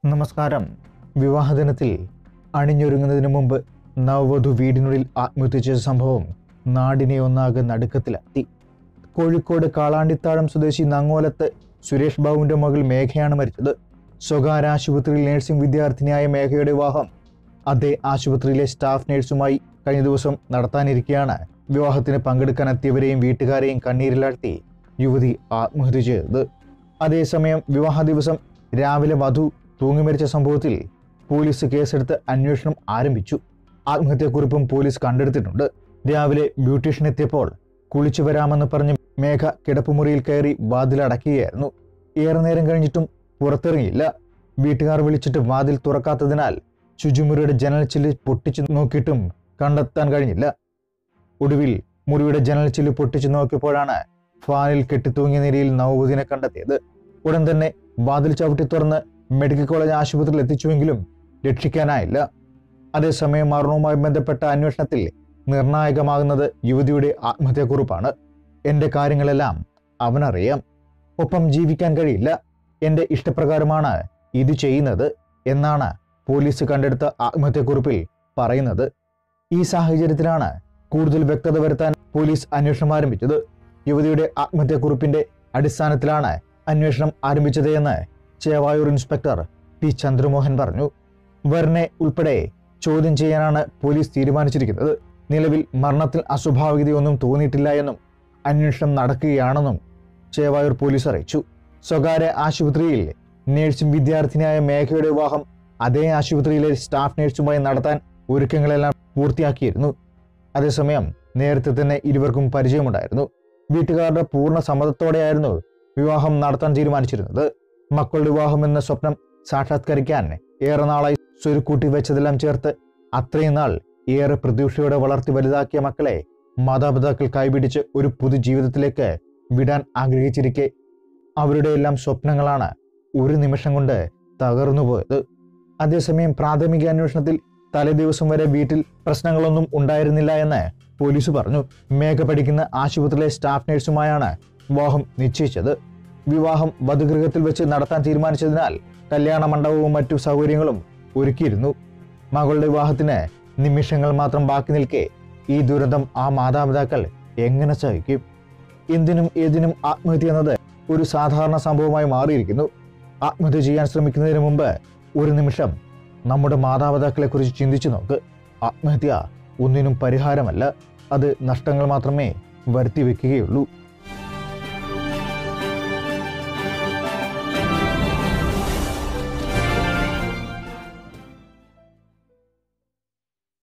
നമസ്കാരം വിവാഹദിനത്തിൽ അണിഞ്ഞൊരുങ്ങുന്നതിന് മുമ്പ് നവവധു വീടിനുള്ളിൽ ആത്മഹത്യ ചെയ്ത സംഭവം നാടിനെ ഒന്നാകെ നടുക്കത്തിലാക്കി കോഴിക്കോട് കാളാണ്ടിത്താഴം സ്വദേശി നങ്ങോലത്ത് സുരേഷ് ബാബുവിന്റെ മകൾ മേഘയാണ് മരിച്ചത് സ്വകാര്യ ആശുപത്രിയിൽ നഴ്സിംഗ് വിദ്യാർത്ഥിനിയായ മേഘയുടെ വിവാഹം അതേ ആശുപത്രിയിലെ സ്റ്റാഫ് നഴ്സുമായി കഴിഞ്ഞ ദിവസം നടത്താനിരിക്കെയാണ് വിവാഹത്തിന് പങ്കെടുക്കാനെത്തിയവരെയും വീട്ടുകാരെയും കണ്ണീരിലാഴ്ത്തി യുവതി ആത്മഹത്യ ചെയ്തത് അതേസമയം വിവാഹ ദിവസം രാവിലെ വധു തൂങ്ങിമരിച്ച സംഭവത്തിൽ പോലീസ് കേസെടുത്ത് അന്വേഷണം ആരംഭിച്ചു ആത്മഹത്യാക്കുറിപ്പും പോലീസ് കണ്ടെടുത്തിട്ടുണ്ട് രാവിലെ ബ്യൂട്ടീഷ്യൻ എത്തിയപ്പോൾ കുളിച്ചു വരാമെന്ന് പറഞ്ഞ് മേഘ കിടപ്പുമുറിയിൽ കയറി വാതിലടക്കുകയായിരുന്നു ഏറെ നേരം കഴിഞ്ഞിട്ടും പുറത്തിറങ്ങിയില്ല വീട്ടുകാർ വിളിച്ചിട്ട് വാതിൽ തുറക്കാത്തതിനാൽ ശുചിമുറിയുടെ ജനൽ ചില്ല് പൊട്ടിച്ചു നോക്കിയിട്ടും കണ്ടെത്താൻ കഴിഞ്ഞില്ല ഒടുവിൽ മുറിയുടെ ജനൽ ചില്ല് പൊട്ടിച്ചു നോക്കിയപ്പോഴാണ് ഫാനിൽ കെട്ടിത്തൂങ്ങിയ നിലയിൽ നവവധുവിനെ കണ്ടെത്തിയത് ഉടൻ തന്നെ വാതിൽ ചവിട്ടി തുറന്ന് മെഡിക്കൽ കോളേജ് ആശുപത്രിയിൽ എത്തിച്ചുവെങ്കിലും രക്ഷിക്കാനായില്ല അതേസമയം മരണവുമായി ബന്ധപ്പെട്ട അന്വേഷണത്തിൽ നിർണായകമാകുന്നത് യുവതിയുടെ ആത്മഹത്യാക്കുറിപ്പാണ് എൻ്റെ കാര്യങ്ങളെല്ലാം അവനറിയാം ഒപ്പം ജീവിക്കാൻ കഴിയില്ല എൻ്റെ ഇഷ്ടപ്രകാരമാണ് ഇത് ചെയ്യുന്നത് എന്നാണ് പോലീസ് കണ്ടെടുത്ത ആത്മഹത്യാക്കുറിപ്പിൽ പറയുന്നത് ഈ സാഹചര്യത്തിലാണ് കൂടുതൽ വ്യക്തത വരുത്താൻ പോലീസ് അന്വേഷണം ആരംഭിച്ചത് യുവതിയുടെ ആത്മഹത്യാക്കുറിപ്പിന്റെ അടിസ്ഥാനത്തിലാണ് അന്വേഷണം ആരംഭിച്ചത് എന്ന് ചേവായൂർ ഇൻസ്പെക്ടർ പി ചന്ദ്രമോഹൻ പറഞ്ഞു വരനെ ഉൾപ്പെടെ ചോദ്യം ചെയ്യാനാണ് പോലീസ് തീരുമാനിച്ചിരിക്കുന്നത് നിലവിൽ മരണത്തിൽ അസ്വാഭാവികതയൊന്നും തോന്നിയിട്ടില്ല എന്നും അന്വേഷണം നടക്കുകയാണെന്നും ചേവായൂർ പോലീസ് അറിയിച്ചു സ്വകാര്യ ആശുപത്രിയിൽ നേഴ്സും വിദ്യാർത്ഥിനിയായ മേഘയുടെ വിവാഹം അതേ ആശുപത്രിയിലെ സ്റ്റാഫ് നേഴ്സുമായി നടത്താൻ ഒരുക്കങ്ങളെല്ലാം പൂർത്തിയാക്കിയിരുന്നു അതേസമയം നേരത്തെ തന്നെ ഇരുവർക്കും പരിചയമുണ്ടായിരുന്നു വീട്ടുകാരുടെ പൂർണ്ണ സമ്മതത്തോടെയായിരുന്നു വിവാഹം നടത്താൻ തീരുമാനിച്ചിരുന്നത് മക്കളുടെ വിവാഹം എന്ന സ്വപ്നം സാക്ഷാത്കരിക്കാൻ ഏറെ നാളായി സ്വരുക്കൂട്ടി വെച്ചതെല്ലാം ചേർത്ത് അത്രയും നാൾ ഏറെ പ്രതീക്ഷയോടെ വളർത്തി വലുതാക്കിയ മക്കളെ മാതാപിതാക്കൾ കൈപിടിച്ച് ഒരു പുതുജീവിതത്തിലേക്ക് വിടാൻ ആഗ്രഹിച്ചിരിക്കെ അവരുടെ എല്ലാം സ്വപ്നങ്ങളാണ് ഒരു നിമിഷം കൊണ്ട് തകർന്നുപോയത് അതേസമയം പ്രാഥമിക അന്വേഷണത്തിൽ തലേദിവസം വരെ വീട്ടിൽ പ്രശ്നങ്ങളൊന്നും ഉണ്ടായിരുന്നില്ല എന്ന് പോലീസ് പറഞ്ഞു മേഘ പഠിക്കുന്ന ആശുപത്രിയിലെ സ്റ്റാഫ് നഴ്സുമായാണ് വിവാഹം നിശ്ചയിച്ചത് വിവാഹം വധുഗൃഹത്തിൽ വെച്ച് നടത്താൻ തീരുമാനിച്ചതിനാൽ കല്യാണ മണ്ഡപവും മറ്റു സൗകര്യങ്ങളും ഒരുക്കിയിരുന്നു മകളുടെ വിവാഹത്തിന് നിമിഷങ്ങൾ മാത്രം ബാക്കി നിൽക്കെ ഈ ദുരന്തം ആ മാതാപിതാക്കൾ എങ്ങനെ സഹിക്കും എന്തിനും ഏതിനും ആത്മഹത്യ എന്നത് ഒരു സാധാരണ സംഭവമായി മാറിയിരിക്കുന്നു ആത്മഹത്യ ചെയ്യാൻ ശ്രമിക്കുന്നതിന് മുമ്പ് ഒരു നിമിഷം നമ്മുടെ മാതാപിതാക്കളെ കുറിച്ച് ചിന്തിച്ചു നോക്ക് ആത്മഹത്യ ഒന്നിനും പരിഹാരമല്ല അത് നഷ്ടങ്ങൾ മാത്രമേ വരുത്തി വെക്കുകയുള്ളൂ